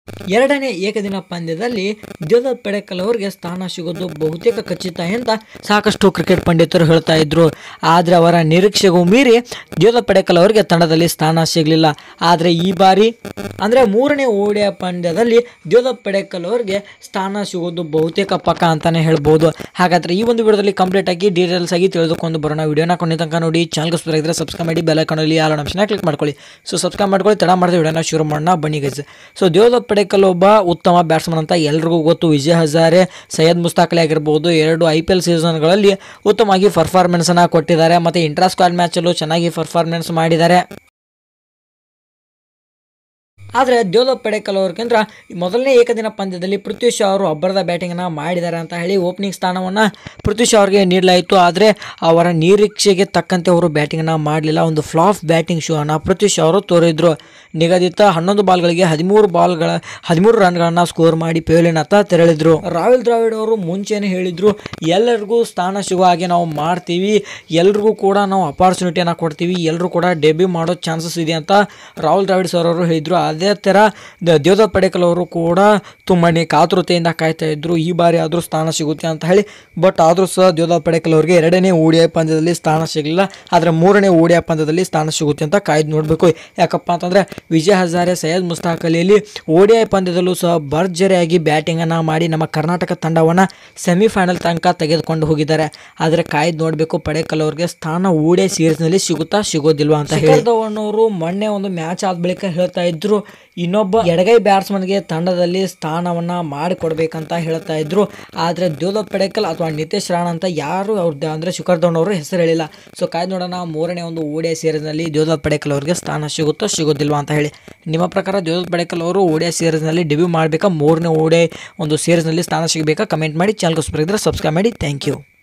ಎರಡನೇ ಏಕದಿನ ಪಂದ್ಯದಲ್ಲಿ ದೇವದತ್ ಪಡೆಕಲ್ ಅವರಿಗೆ ಸ್ಥಾನ ಸಿಗೋದು ಬಹುತೇಕ ಖಚಿತ ಅಂತ ಸಾಕಷ್ಟು ಕ್ರಿಕೆಟ್ ಪಂಡಿತರು ಹೇಳ್ತಾ ಇದ್ರು ಆದರೆ ಅವರ ನಿರೀಕ್ಷೆಗೂ ಮೀರಿ ದೇವದತ್ ಪಡೆಕಲ್ ಅವರಿಗೆ ತಂಡದಲ್ಲಿ ಸ್ಥಾನ ಸಿಗಲಿಲ್ಲ ಆದರೆ ಈ ಬಾರಿ ಅಂದರೆ ಮೂರನೇ ಓಡಿಯ ಪಂದ್ಯದಲ್ಲಿ ದೇವದತ್ ಪಡೆಕಲ್ ಅವರಿಗೆ ಸ್ಥಾನ ಸಿಗೋದು ಬಹುತೇಕ ಪಕ್ಕ ಅಂತಾನೆ ಹೇಳ್ಬೋದು ಹಾಗಾದ್ರೆ ಈ ಒಂದು ವಿಡಿಯೋದಲ್ಲಿ ಕಂಪ್ಲೀಟ್ ಆಗಿ ಡೀಟೇಲ್ಸ್ ಆಗಿ ತಿಳಿದುಕೊಂಡು ಬರೋಣ ವಿಡಿಯೋನ ಕೊನೆ ತನಕ ನೋಡಿ ಚಾನಲ್ಗೆ ಸಬ್ಸ್ಕ್ರೈಬ್ ಇದ್ರೆ ಸಬ್ಸ್ಕ್ರೈಬ್ ಮಾಡಿ ಬೆಲ್ ಐಕಾನಲ್ಲಿ ಆಲ್ ಆಪ್ಷನ್ ಕ್ಲಿಕ್ ಮಾಡ್ಕೊಳ್ಳಿ ಸೊ ಸಬ್ಸ್ಕ್ರೈಬ್ ಮಾಡ್ಕೊಳ್ಳಿ ತಡ ಮಾಡಿದ್ರೆ ವಿಡಿಯೋನ ಶುರು ಮಾಡೋಣ ಬನ್ನಿ ಗೈಸ್ ಸೊ ದೇವದತ್ ಪಡೇಕಲ್ ಒಬ್ಬ ಉತ್ತಮ ಬ್ಯಾಟ್ಸ್ಮನ್ ಅಂತ ಎಲ್ರಿಗೂ ಗೊತ್ತು ವಿಜಯ್ ಹಜಾರೆ ಸೈಯದ್ ಮುಸ್ತಾಕ್ ಅಲಿ ಆಗಿರ್ಬೋದು ಎರಡು ಐ ಪಿ ಎಲ್ ಸೀಸನ್ಗಳಲ್ಲಿ ಉತ್ತಮವಾಗಿ ಪರ್ಫಾರ್ಮೆನ್ಸನ್ನು ಕೊಟ್ಟಿದ್ದಾರೆ ಮತ್ತು ಇಂಟ್ರಾ ಸ್ಕ್ವಾಡ್ ಮ್ಯಾಚಲ್ಲೂ ಚೆನ್ನಾಗಿ ಪರ್ಫಾರ್ಮೆನ್ಸ್ ಮಾಡಿದ್ದಾರೆ ಆದರೆ ದೇವದತ್ ಪಡೇಕಲ್ ಅವ್ರಿಗಿಂತ ಮೊದಲನೇ ಏಕದಿನ ಪಂದ್ಯದಲ್ಲಿ ಪೃಥ್ವಿ ಶಾ ಅವರು ಅಬ್ಬರದ ಬ್ಯಾಟಿಂಗನ್ನು ಮಾಡಿದ್ದಾರೆ ಅಂತ ಹೇಳಿ ಓಪನಿಂಗ್ ಸ್ಥಾನವನ್ನು ಪೃಥ್ವಿ ಶಾ ಅವರಿಗೆ ನೀಡಲಾಯಿತು ಆದರೆ ಅವರ ನಿರೀಕ್ಷೆಗೆ ತಕ್ಕಂತೆ ಅವರು ಬ್ಯಾಟಿಂಗನ್ನು ಮಾಡಲಿಲ್ಲ ಒಂದು ಫ್ಲಾಫ್ ಬ್ಯಾಟಿಂಗ್ ಶೋ ಅನ್ನು ಪೃಥ್ವಿ ಶಾ ಅವರು ತೋರಿದ್ರು ನಿಗದಿತ ಹನ್ನೊಂದು ಬಾಲ್ಗಳಿಗೆ ಹದಿಮೂರು ಬಾಲ್ಗಳ ಹದಿಮೂರು ರನ್ಗಳನ್ನು ಸ್ಕೋರ್ ಮಾಡಿ ಪೇಲಿನತ್ತ ತೆರಳಿದ್ರು ರಾಹುಲ್ ದ್ರಾವಿಡ್ ಅವರು ಮುಂಚೆನೇ ಹೇಳಿದ್ರು ಎಲ್ಲರಿಗೂ ಸ್ಥಾನ ಸಿಗೋ ಹಾಗೆ ನಾವು ಮಾಡ್ತೀವಿ ಎಲ್ರಿಗೂ ಕೂಡ ನಾವು ಅಪಾರ್ಚುನಿಟಿಯನ್ನು ಕೊಡ್ತೀವಿ ಎಲ್ಲರೂ ಕೂಡ ಡೆಬ್ಯೂ ಮಾಡೋ ಚಾನ್ಸಸ್ ಇದೆ ಅಂತ ರಾಹುಲ್ ದ್ರಾವಿಡ್ ಸರ್ ಅವರು ಹೇಳಿದ್ರು ಅದೇ ಥರ ದ- ದೇವದತ್ ಪಡೇಕಲ್ ಅವರು ಕೂಡ ತುಂಬಾ ಕಾತುರತೆಯಿಂದ ಕಾಯ್ತಾ ಇದ್ರು ಈ ಬಾರಿ ಆದರೂ ಸ್ಥಾನ ಸಿಗುತ್ತೆ ಅಂತ ಹೇಳಿ ಬಟ್ ಆದರೂ ಸಹ ದೇವದತ್ ಪಡೇಕಲ್ ಅವರಿಗೆ ಎರಡನೇ ಓಡಿಐ ಪಂದ್ಯದಲ್ಲಿ ಸ್ಥಾನ ಸಿಗಲಿಲ್ಲ ಆದರೆ ಮೂರನೇ ಓಡಿಐ ಪಂದ್ಯದಲ್ಲಿ ಸ್ಥಾನ ಸಿಗುತ್ತೆ ಅಂತ ಕಾಯ್ದು ನೋಡಬೇಕು ಯಾಕಪ್ಪ ಅಂತಂದರೆ ವಿಜಯ್ ಹಜಾರೆ ಸೈಯದ್ ಮುಸ್ತಾಕ್ ಅಲಿಯಲ್ಲಿ ಓಡಿಐ ಪಂದ್ಯದಲ್ಲೂ ಸಹ ಭರ್ಜರಿಯಾಗಿ ಬ್ಯಾಟಿಂಗನ್ನು ಮಾಡಿ ನಮ್ಮ ಕರ್ನಾಟಕ ತಂಡವನ್ನು ಸೆಮಿಫೈನಲ್ ತನಕ ತೆಗೆದುಕೊಂಡು ಹೋಗಿದ್ದಾರೆ ಆದರೆ ಕಾಯ್ದು ನೋಡಬೇಕು ಪಡೇಕಲ್ ಅವ್ರಿಗೆ ಸ್ಥಾನ ಓಡಿಐ ಸೀರೀಸ್ನಲ್ಲಿ ಸಿಗುತ್ತಾ ಸಿಗೋದಿಲ್ವಾ ಅಂತ ಹೇಳಿ ಧವನ್ ಅವರು ಮೊನ್ನೆ ಒಂದು ಮ್ಯಾಚ್ ಆದ ಬಳಿಕ ಹೇಳ್ತಾ ಇದ್ರು ಇನ್ನೊಬ್ಬ ಎಡಗೈ ಬ್ಯಾಟ್ಸ್ಮನ್ಗೆ ತಂಡದಲ್ಲಿ ಸ್ಥಾನವನ್ನ ಮಾಡಿಕೊಡ್ಬೇಕಂತ ಹೇಳ್ತಾ ಇದ್ರು ಆದರೆ ದೇವದತ್ ಪಡೇಕಲ್ ಅಥವಾ ನಿತೇಶ್ ರಾಣಾ ಅಂತ ಯಾರು ಅವ್ರ ಅಂದ್ರೆ ಶಿಖರ್ ಧವನ್ ಅವರು ಹೆಸರು ಹೇಳಿಲ್ಲ ಸೊ ಕಾಯ್ದು ನೋಡೋಣ ಮೂರನೇ ಒಂದು ಓಡಿಐ ಸೀರೀಸ್ನಲ್ಲಿ ದೇವದತ್ ಪಡೇಕಲ್ ಅವರಿಗೆ ಸ್ಥಾನ ಸಿಗುತ್ತೋ ಸಿಗೋದಿಲ್ವಾ ಅಂತ ಹೇಳಿ ನಿಮ್ಮ ಪ್ರಕಾರ ದೇವದತ್ ಪಡೇಕಲ್ ಅವರು ಓಡಿಐ ಸೀರೀಸ್ನಲ್ಲಿ ಡೆಬ್ಯೂ ಮಾಡಬೇಕಾ ಮೂರನೇ ಓಡಿಐ ಒಂದು ಸೀರೀಸ್ನಲ್ಲಿ ಸ್ಥಾನ ಸಿಗಬೇಕಾ ಕಮೆಂಟ್ ಮಾಡಿ ಚಾನಲ್ಗೆ ಸಬ್ಸ್ಕ್ರೈಬ್ ಇದ್ರೆ ಸಬ್ಸ್ಕ್ರೈಬ್ ಮಾಡಿ ಥ್ಯಾಂಕ್ ಯು